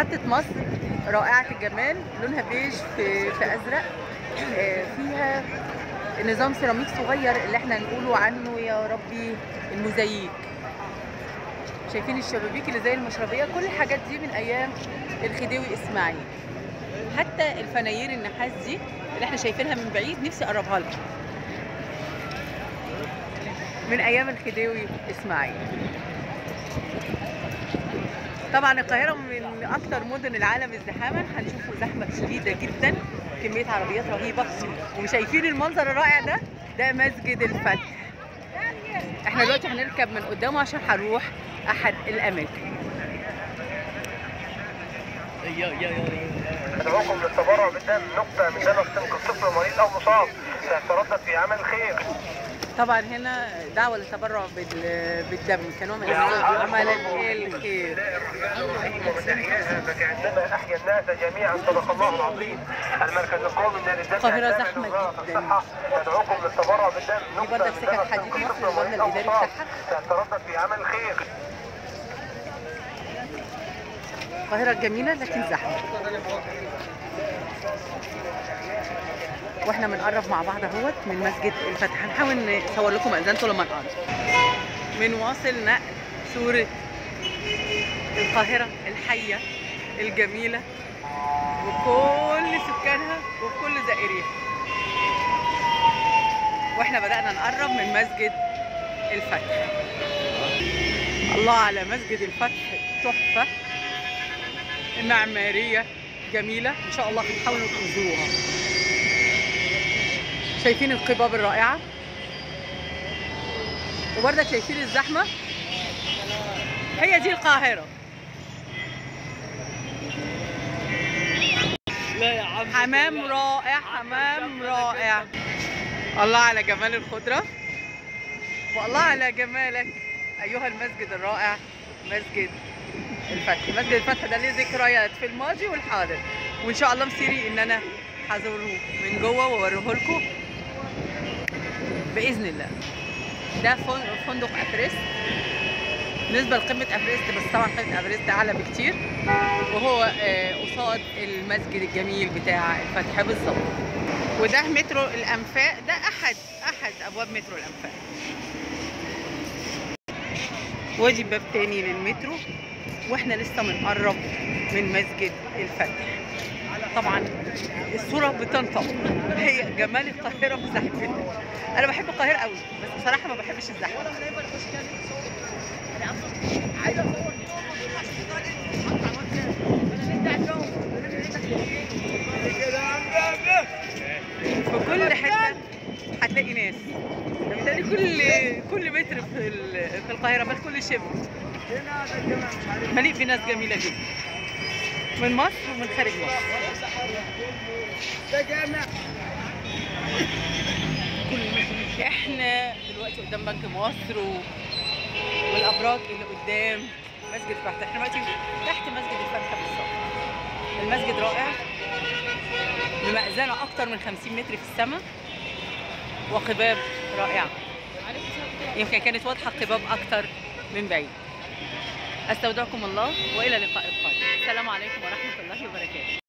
محطة مصر رائعة الجمال لونها بيج في, في أزرق آه، فيها نظام سيراميك صغير اللي احنا نقوله عنه يا ربي الموزاييك شايفين الشبابيك اللي زي المشربية كل الحاجات دي من أيام الخديوي إسماعيل حتى الفناير النحاس دي اللي احنا شايفينها من بعيد نفسي أقربها لكم من أيام الخديوي إسماعيل طبعا القاهرة من أكتر مدن العالم ازدحاما هنشوفوا زحمة شديدة جدا كمية عربيات رهيبة وشايفين المنظر الرائع ده ده مسجد الفتح احنا دلوقتي هنركب من قدامه عشان هنروح أحد الأماكن ندعوكم للتبرع بالدم نقطة من دم تنقذ طفل مريض أو مصاب سيتردد في عمل خير طبعا هنا دعوة للتبرع بال- بالدم كنوع من أنواع عمل الخير ومن أحياها فكأنما أحيا الناس جميعا صدق الله العظيم المركز القومي من الدم القاهرة الإعلامي زحمة لوزارة جداً. الصحة ندعوكم للتبرع بالدم دي نقطة برضك من سكك دم حديد تنقذ نفس طفل المبنى مريض أو الإداري مصاب بتاعها. سيتردد في عمل خير القاهرة جميلة لكن زحمة واحنا بنقرب مع بعض اهوت من مسجد الفتح هنحاول نصور لكم اذانته لما نقرب بنواصل نقل صورة القاهرة الحية الجميلة وكل سكانها وكل زائريها واحنا بدأنا نقرب من مسجد الفتح الله على مسجد الفتح تحفة معمارية جميلة إن شاء الله هتحاولوا تزوروها شايفين القباب الرائعة وبرضك شايفين الزحمة هي دي القاهرة لا يا عم حمام رائع حمام رائع الله على جمال الخضرة والله على جمالك أيها المسجد الرائع مسجد الفتح مسجد الفتح ده ليه ذكريات في الماضي والحاضر وإن شاء الله مسيري إن أنا هزوره من جوه وأوريه لكم بإذن الله ده فن- فندق أفريست بالنسبة لقمة أفريست بس طبعا قمة أفريست أعلى بكتير وهو آه، قصاد المسجد الجميل بتاع الفتح بالظبط وده مترو الانفاق ده احد احد ابواب مترو الانفاق وادي باب تاني للمترو واحنا لسه بنقرب من مسجد الفتح طبعا الصوره بتنطق هي جمال القاهره بزحمتها انا بحب القاهره قوي بس بصراحه ما بحبش الزحمه في كل حته هتلاقي ناس بالتالي كل كل متر في ال- في القاهره بل كل شبر مليء بناس جميله جدا من مصر ومن خارج مصر احنا دلوقتي قدام بنك مصر و... والابراج اللي قدام مسجد الفتح احنا دلوقتي تحت مسجد الفتح بالظبط المسجد رائع بمأذنة أكتر من 50 متر في السماء وقباب رائعة يمكن كانت واضحة قباب أكتر من بعيد أستودعكم الله وإلى لقاء قادم السلام عليكم ورحمة الله وبركاته